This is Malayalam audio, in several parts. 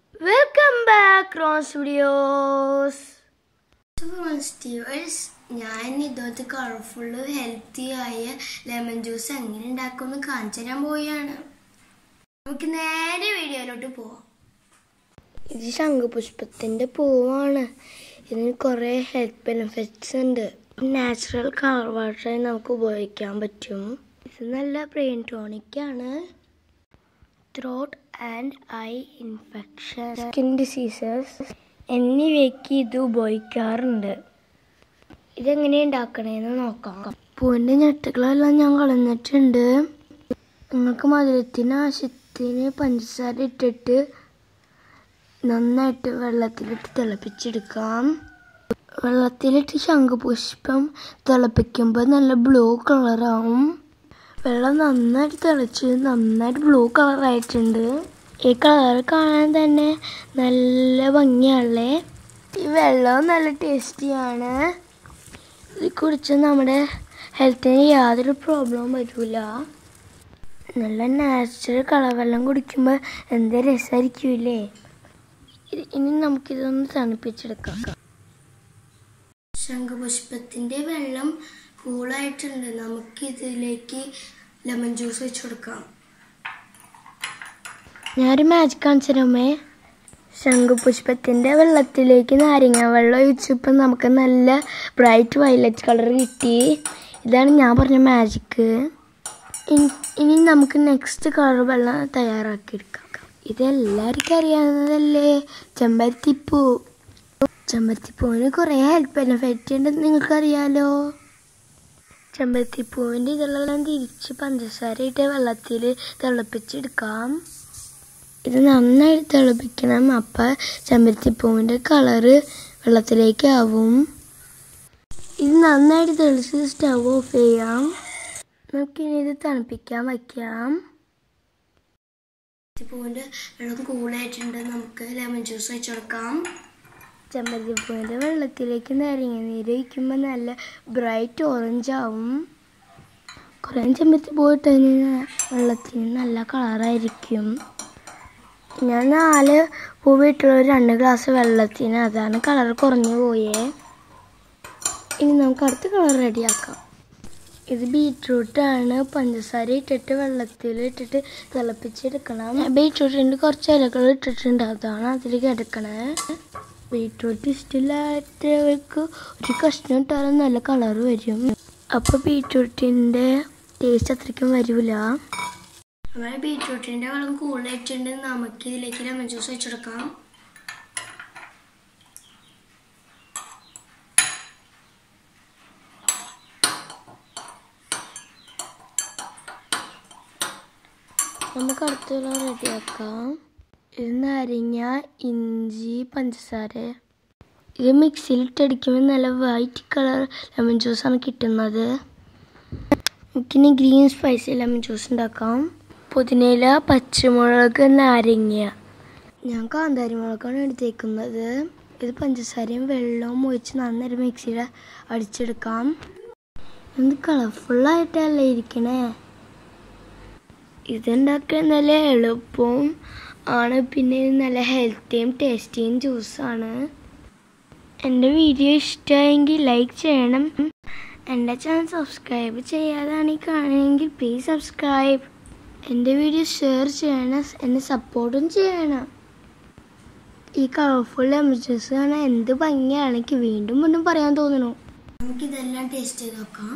വെൽക്കം ബാക്ക് റോസ് വീഡിയോസ് സ്റ്റീവേഴ്സ് ഞാൻ ഇതുപോലത്തെ കളർഫുള്ള് ഹെൽത്തി ആയ ലെമൺ ജ്യൂസ് എങ്ങനെ ഉണ്ടാക്കുമെന്ന് കാണിച്ചു തരാൻ പോവുകയാണ് നമുക്ക് നേരെ വീഡിയോയിലോട്ട് പോവാം ഇത് ശംഖുപുഷ്പത്തിൻ്റെ പൂവാണ് ഇതിന് കുറേ ഹെൽത്ത് ബെനിഫിറ്റ്സ് ഉണ്ട് നാച്ചുറൽ കളർ വാട്ടറായി നമുക്ക് ഉപയോഗിക്കാൻ പറ്റും ഇത് നല്ല ബ്രെയിൻ ടോണിക്കാണ് throat and eye infection skin diseases എന്നിവയ്ക്ക് ഇത് ഉപയോഗിക്കാറുണ്ട് ഇതെങ്ങനെ ഉണ്ടാക്കണേന്ന് നോക്കാം പൂവിൻ്റെ ഞെട്ടുകളെല്ലാം ഞാൻ കളഞ്ഞിട്ടുണ്ട് നിങ്ങൾക്ക് മധുരത്തിന് ആവശ്യത്തിന് പഞ്ചസാര ഇട്ടിട്ട് നന്നായിട്ട് വെള്ളത്തിലിട്ട് തിളപ്പിച്ചെടുക്കാം വെള്ളത്തിലിട്ട് ശംഖുപുഷ്പം തിളപ്പിക്കുമ്പോൾ നല്ല ബ്ലൂ കളറാവും വെള്ളം നന്നായിട്ട് തിളച്ച് നന്നായിട്ട് ബ്ലൂ കളറായിട്ടുണ്ട് ഈ കളർ കാണാൻ തന്നെ നല്ല ഭംഗിയാണല്ലേ ഈ വെള്ളം നല്ല ടേസ്റ്റിയാണ് ഇത് കുടിച്ച് നമ്മുടെ ഹെൽത്തിന് യാതൊരു പ്രോബ്ലവും വരില്ല നല്ല നാച്ചുറൽ കളർ വെള്ളം കുടിക്കുമ്പോൾ എന്ത് രസമായിരിക്കൂലേ ഇത് ഇനി നമുക്കിതൊന്ന് തണുപ്പിച്ചെടുക്കാം ശംഖുപുഷ്പത്തിന്റെ വെള്ളം കൂളായിട്ടുണ്ട് നമുക്ക് ഇതിലേക്ക് ലെമൺ ജ്യൂസ് വെച്ച് കൊടുക്കാം ഞാനൊരു മാജിക് കാണിച്ചരമ്മേ ശംഖുപുഷ്പത്തിൻ്റെ വെള്ളത്തിലേക്ക് നാരങ്ങ വെള്ളം ഒഴിച്ചപ്പോൾ നമുക്ക് നല്ല ബ്രൈറ്റ് വയലറ്റ് കളർ കിട്ടി ഇതാണ് ഞാൻ പറഞ്ഞ മാജിക്ക് ഇനി നമുക്ക് നെക്സ്റ്റ് കളർ വെള്ളം തയ്യാറാക്കിയെടുക്കാം ഇതെല്ലാവർക്കും അറിയാവുന്നതല്ലേ ചെമ്പരത്തിപ്പൂ ചെമ്പരത്തിപ്പൂവിന് കുറേ ഹെൽത്ത് ബെനിഫിറ്റ് ഉണ്ടെന്ന് നിങ്ങൾക്കറിയാലോ ചെമ്പരത്തിപ്പൂവിൻ്റെ ഇതെല്ലാം തിരിച്ച് പഞ്ചസാര ഇട്ട് വെള്ളത്തിൽ തിളപ്പിച്ചെടുക്കാം ഇത് നന്നായി തിളപ്പിക്കണം അപ്പം ചെമ്പരത്തിപ്പൂവിൻ്റെ കളറ് വെള്ളത്തിലേക്ക് ആവും ഇത് നന്നായിട്ട് തെളിച്ച് സ്റ്റവ് ഓഫ് ചെയ്യാം നമുക്കിനി ഇത് തണുപ്പിക്കാൻ വയ്ക്കാം പൂവിന്റെ വെള്ളം കൂളായിട്ടുണ്ട് നമുക്ക് ലെമൺ ജ്യൂസ് വെച്ച് കൊടുക്കാം ചെമ്പരത്തിപ്പൂവിൻ്റെ വെള്ളത്തിലേക്ക് നാരങ്ങ നീര് ഒഴിക്കുമ്പോൾ നല്ല ബ്രൈറ്റ് ഓറഞ്ച് ആവും കുറേ ചെമ്പരത്തിപ്പൂ ഇട്ട് കഴിഞ്ഞാൽ വെള്ളത്തിന് നല്ല കളറായിരിക്കും ഞാൻ നാല് പൂവ് ഇട്ടുള്ള ഒരു രണ്ട് ഗ്ലാസ് വെള്ളത്തിന് അതാണ് കളർ കുറഞ്ഞു പോയേ ഇനി നമുക്ക് അടുത്ത കളർ റെഡിയാക്കാം ഇത് ബീട്രൂട്ടാണ് പഞ്ചസാര ഇട്ടിട്ട് വെള്ളത്തിൽ ഇട്ടിട്ട് തിളപ്പിച്ചെടുക്കണം ബീട്രൂട്ടിൻ്റെ കുറച്ച് ഇലകൾ ഇട്ടിട്ടുണ്ട് അതാണ് അതിൽ കിടക്കണേ ബീട്രൂട്ട് ഇഷ്ടമില്ലാത്തവർക്ക് ഒരു കഷ്ണം ഇട്ടാലും നല്ല കളർ വരും അപ്പോൾ ബീട്രൂട്ടിൻ്റെ ടേസ്റ്റ് അത്രയ്ക്കും വരില്ല നമ്മുടെ ബീട്രൂട്ടിന്റെ വെള്ളം കൂളായിട്ടുണ്ട് നമുക്ക് ഇതിലേക്ക് ലെമൺ ജ്യൂസ് വെച്ച് കൊടുക്കാം നമുക്ക് അടുത്തുള്ള റെഡിയാക്കാം ഇത് നാരങ്ങ ഇഞ്ചി പഞ്ചസാര ഇത് മിക്സിയിൽ ഇട്ടടിക്കുമ്പോൾ നല്ല വൈറ്റ് കളർ ലെമൺ ജ്യൂസാണ് കിട്ടുന്നത് നമുക്കിനി ഗ്രീൻ സ്പൈസി ലെമൺ ജ്യൂസ് ഉണ്ടാക്കാം പുതിനയില പച്ചമുളക് നാരങ്ങ ഞാൻ കാന്താരി മുളകാണ് എടുത്തേക്കുന്നത് ഇത് പഞ്ചസാരയും വെള്ളവും ഒഴിച്ച് നന്നായി മിക്സിയിൽ അടിച്ചെടുക്കാം ഇത് കളർഫുള്ളായിട്ടല്ലേ ഇരിക്കണേ ഇതുണ്ടാക്കാൻ നല്ല എളുപ്പവും ആണ് പിന്നെ ഇത് നല്ല ഹെൽത്തിയും ടേസ്റ്റിയും ജ്യൂസാണ് എൻ്റെ വീഡിയോ ഇഷ്ടമായെങ്കിൽ ലൈക്ക് ചെയ്യണം എൻ്റെ ചാനൽ സബ്സ്ക്രൈബ് ചെയ്യാതാണ് ഈ കാണുമെങ്കിൽ പ്ലീസ് സബ്സ്ക്രൈബ് എൻ്റെ വീഡിയോ ഷെയർ ചെയ്യണം എന്നെ സപ്പോർട്ടും ചെയ്യണം ഈ കളർഫുൾ ലെമൺ ജ്യൂസ് കാണാൻ എന്ത് ഭംഗിയാണ് എനിക്ക് വീണ്ടും വീണ്ടും പറയാൻ തോന്നുന്നു നമുക്ക് ഇതെല്ലാം ടേസ്റ്റ് ചെയ്ത് നോക്കാം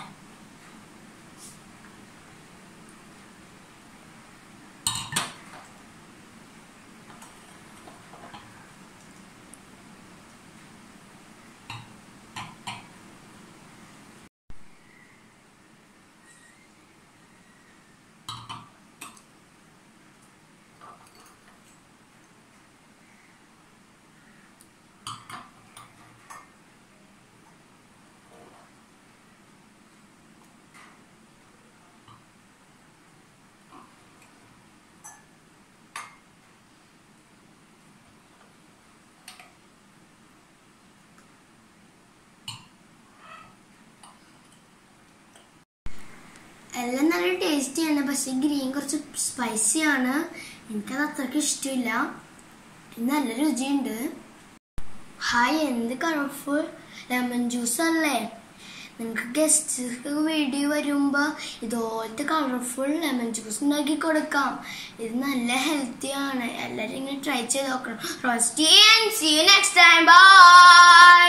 എല്ലാം നല്ല ടേസ്റ്റിയാണ് പക്ഷെ ഗ്രീൻ കുറച്ച് സ്പൈസി ആണ് എനിക്കത് അത്രയ്ക്ക് ഇഷ്ടമില്ല ഇത് നല്ല രുചിയുണ്ട് ഹായ് എന്ത് കളർഫുൾ ലെമൺ ജ്യൂസ് അല്ലേ നിങ്ങൾക്ക് ഗസ്റ്റ് വീഡിയോ വരുമ്പോൾ ഇതുപോലത്തെ കളർഫുൾ ലെമൺ ജ്യൂസ് ഉണ്ടാക്കി കൊടുക്കാം ഇത് നല്ല ഹെൽത്തി ആണ് എല്ലാവരും ഇങ്ങനെ ട്രൈ ചെയ്ത് നോക്കണം റോസ്റ്റി and see next time bye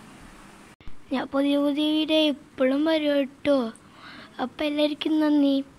ഞാൻ പുതിയ പുതിയ വീഡിയോ എപ്പോഴും വരും കേട്ടോ അപ്പം എല്ലാവർക്കും നന്ദി